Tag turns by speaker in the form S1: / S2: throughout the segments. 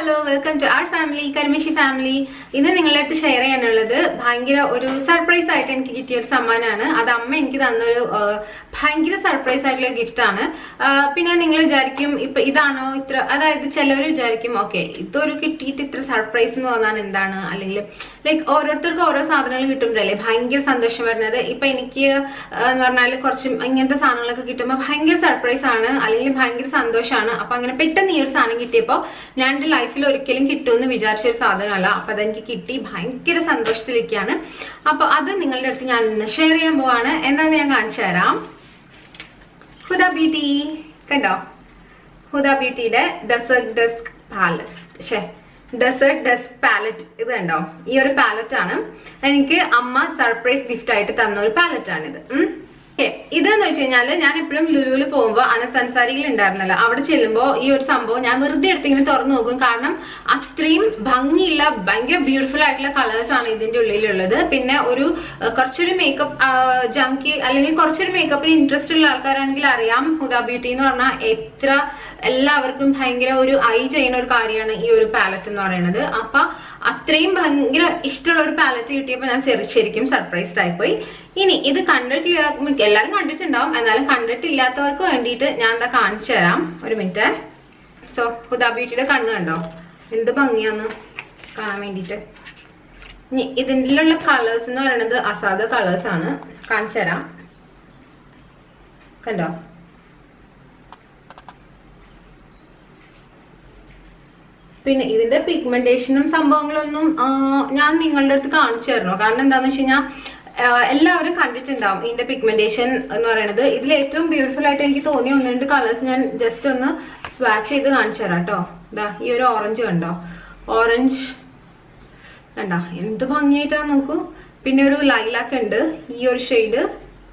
S1: hello welcome to our family കരിമിഷി family ഇന്ന് നിങ്ങളുടെ അടുത്ത് ഷെയർ ചെയ്യാനുള്ളത് ഭയങ്കര ഒരു സർപ്രൈസ് ആയിട്ട് എനിക്ക് കിട്ടിയ ഒരു സമ്മാനമാണ് അത് അമ്മ എനിക്ക് തന്നൊരു ആ, ഭയങ്കര സർപ്രൈസ് ആയിട്ടുള്ള ഗിഫ്റ്റ് ആണ് ആ, പിന്നെ നിങ്ങൾ വിചാരിക്കും ഇപ്പൊ ഇതാണോ ഇത്ര അതായത് ചിലവർ വിചാരിക്കും ഓക്കെ ഇതൊരു കിട്ടിയിട്ട് ഇത്ര സർപ്രൈസ് എന്ന് പറഞ്ഞാൽ എന്താണ് അല്ലെങ്കിൽ ലൈക്ക് ഓരോരുത്തർക്കും ഓരോ സാധനങ്ങൾ കിട്ടുമ്പോഴല്ലേ ഭയങ്കര സന്തോഷം വരുന്നത് ഇപ്പൊ എനിക്ക് ആ, എന്ന് പറഞ്ഞാൽ കുറച്ച് ഇങ്ങനത്തെ സാധനങ്ങളൊക്കെ കിട്ടുമ്പോൾ ഭയങ്കര സർപ്രൈസ് ആണ് അല്ലെങ്കിൽ ഭയങ്കര സന്തോഷമാണ് അപ്പൊ അങ്ങനെ പെട്ടെന്ന് ഈ ഒരു സാധനം കിട്ടിയപ്പോൾ ഞാൻ എന്റെ ലൈഫിൽ ഒരിക്കലും കിട്ടുമെന്ന് വിചാരിച്ച ഒരു സാധനമല്ല അപ്പൊ അതെനിക്ക് കിട്ടി ഭയങ്കര സന്തോഷത്തിലേക്കാണ് അപ്പൊ അത് നിങ്ങളുടെ അടുത്ത് ഞാൻ ഇന്ന് ഷെയർ ചെയ്യാൻ പോവാണ് എന്താന്ന് ഞാൻ കാണിച്ചു തരാം ഹുദ ബ്യൂട്ടി കണ്ടോ ഹുദ ബ്യൂട്ടിയുടെ ഡെസേർട്ട് ഡെസ്ക് പാലസ് ഷേ ഡെസേർട്ട് ഡെസ്ക് പാലറ്റ് ഇത് കണ്ടോ ഈ ഒരു പാലറ്റ് ആണ് എനിക്ക് അമ്മ സർപ്രൈസ് ഗിഫ്റ്റ് ആയിട്ട് തന്ന ഒരു പാലറ്റ് ആണ് ഇത് ഇതെന്ന് വെച്ച് കഴിഞ്ഞാല് ഞാൻ എപ്പോഴും ലുലുവിൽ പോകുമ്പോൾ അനസൻസാരികൾ ഉണ്ടായിരുന്നല്ലോ അവിടെ ചെല്ലുമ്പോൾ ഈ ഒരു സംഭവം ഞാൻ വെറുതെ എടുത്തിങ്ങനെ തുറന്നു നോക്കും കാരണം അത്രയും ഭംഗിയുള്ള ഭയങ്കര ബ്യൂട്ടിഫുൾ ആയിട്ടുള്ള കളേഴ്സ് ആണ് ഇതിന്റെ ഉള്ളിലുള്ളത് പിന്നെ ഒരു ആ, കുറച്ചൊരു മേക്കപ്പ് ജങ്കി അല്ലെങ്കിൽ കുറച്ചൊരു മേക്കപ്പിന് ഇൻട്രസ്റ്റ് ഉള്ള ആൾക്കാരാണെങ്കിൽ അറിയാം ഹുദ ബ്യൂട്ടി എന്ന് പറഞ്ഞാൽ എത്ര എല്ലാവർക്കും ഭയങ്കര ഒരു ഐ ചെയ്യുന്ന ഒരു കാര്യമാണ് ഈ ഒരു പാലറ്റ് എന്ന് പറയുന്നത് അപ്പൊ അത്രയും ഭയങ്കര ഇഷ്ടമുള്ള ഒരു പാലറ്റ് കിട്ടിയപ്പോൾ ഞാൻ ശരി- ശരിക്കും സർപ്രൈസ്ഡ് ആയിപ്പോയി ഇനി ഇത് കണ്ടിട്ടില്ല മിക്ക- എല്ലാവരും കണ്ടിട്ടുണ്ടാവും എന്നാലും കണ്ടിട്ടില്ലാത്തവർക്ക് വേണ്ടിയിട്ട് ഞാൻ എന്താ കാണിച്ചു തരാം ഒരു മിനിറ്റ് സോ ഹുദ ബ്യൂട്ടിയുടെ കണ്ണ് കണ്ടോ എന്ത് ഭംഗിയാന്ന് കാണാൻ വേണ്ടിയിട്ട് ഇനി ഇതിലുള്ള കളേഴ്സ് എന്ന് പറയുന്നത് അസാധ കളേഴ്സ് ആണ് കാണിച്ചു തരാം കണ്ടോ പിന്നെ ഇതിന്റെ പിഗ്മെന്റേഷനും സംഭവങ്ങളൊന്നും ആ, ഞാൻ നിങ്ങളുടെ അടുത്ത് കാണിച്ചു തരണോ കാരണം എന്താന്ന് വെച്ച് കഴിഞ്ഞാൽ എല്ലാവരും കണ്ടിട്ടുണ്ടാവും ഇതിന്റെ പിഗ്മെന്റേഷൻ എന്ന് പറയുന്നത് ഇതിൽ ഏറ്റവും ബ്യൂട്ടിഫുൾ ആയിട്ട് എനിക്ക് തോന്നിയ ഒന്ന് രണ്ട് കളേഴ്സ് ഞാൻ ജസ്റ്റ് ഒന്ന് സ്വാച്ച് ചെയ്ത് കാണിച്ചു തരാം കേട്ടോ ഇതാ ഈ ഒരു ഓറഞ്ച് കണ്ടോ ഓറഞ്ച് കണ്ട എന്ത് ഭംഗിയായിട്ടാണ് നോക്കൂ പിന്നെ ഒരു ലൈലാക്ക് ഉണ്ട് ഈ ഒരു ഷെയ്ഡ്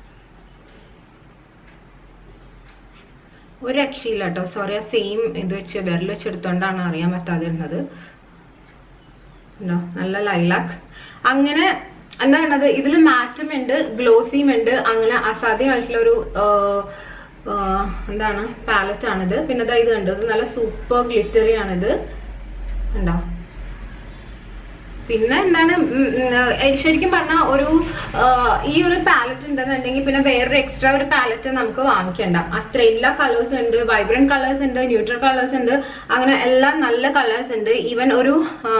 S1: ഒരു രക്ഷയില്ല കേട്ടോ സോറി ആ സെയിം ഇത് വെച്ച് വിരൽ വെച്ചെടുത്തോണ്ടാണ് അറിയാൻ പറ്റാതിരുന്നത് ഉണ്ടോ നല്ല ലൈലാക്ക് അങ്ങനെ എന്താ പറയുന്നത് ഇതിൽ മാറ്റും ഉണ്ട് ഗ്ലോസിയും ഉണ്ട് അങ്ങനെ അസാധ്യമായിട്ടുള്ള ഒരു എന്താണ് പാലറ്റ് ആണിത് പിന്നെ ദാ ഇത് കണ്ടു ഇത് നല്ല സൂപ്പർ ഗ്ലിറ്ററി ആണിത് ഉണ്ടോ പിന്നെ എന്താണ് ഉം, ഉം, ഏഹ് ശരിക്കും പറഞ്ഞാൽ ഒരു ആഹ്, ഈ ഒരു പാലറ്റ് ഉണ്ടെന്നുണ്ടെങ്കിൽ പിന്നെ വേറൊരു എക്സ്ട്രാ ഒരു പാലറ്റ് നമുക്ക് വാങ്ങിക്കണ്ട അത്ര എല്ലാ കളേഴ്സ് ഉണ്ട് വൈബ്രന്റ് കളേഴ്സ് ഉണ്ട് ന്യൂട്രൽ കളേഴ്സ് ഉണ്ട് അങ്ങനെ എല്ലാം നല്ല കളേഴ്സ് ഉണ്ട് ഈവൻ ഒരു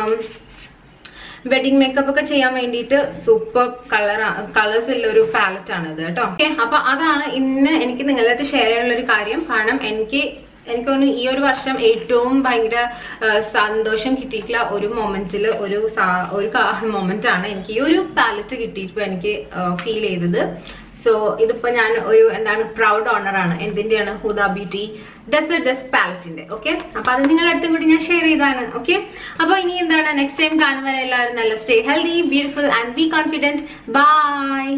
S1: വെഡിങ് മേക്കപ്പ് ഒക്കെ ചെയ്യാൻ വേണ്ടിയിട്ട് സൂപ്പർ കളർ കളേഴ്സ് ഉള്ള ഒരു പാലറ്റ് ആണ് ഇത് കേട്ടോ ഓക്കെ അപ്പൊ അതാണ് ഇന്ന് എനിക്ക് നിങ്ങളുടെ അടുത്ത് ഷെയർ ചെയ്യാനുള്ള ഒരു കാര്യം കാരണം എനിക്ക് എനിക്ക് തോന്നുന്നു ഈ ഒരു വർഷം ഏറ്റവും ഭയങ്കര ആ, സന്തോഷം കിട്ടിയിട്ടുള്ള ഒരു മൊമെന്റിൽ ഒരു സാ- ഒരു മൊമെന്റ് ആണ് എനിക്ക് ഈ ഒരു പാലറ്റ് കിട്ടിയപ്പോൾ എനിക്ക് ഫീൽ ചെയ്തത് സോ ഇതിപ്പോ ഞാൻ ഒരു എന്താണ് പ്രൗഡ് ഓണർ ആണ് എന്തിന്റെയാണ് ഹുദ ബ്യൂട്ടി ഡെസേർട്ട് ഡെസ്ക് പാലറ്റിന്റെ ഓക്കെ അപ്പൊ അത് നിങ്ങളുടെ അടുത്തും കൂടി ഞാൻ ഷെയർ ചെയ്താണ് ഓക്കെ അപ്പൊ ഇനി എന്താണ് നെക്സ്റ്റ് ടൈം കാണുമ്പോൾ എല്ലാവരും നല്ല stay healthy beautiful and be confident by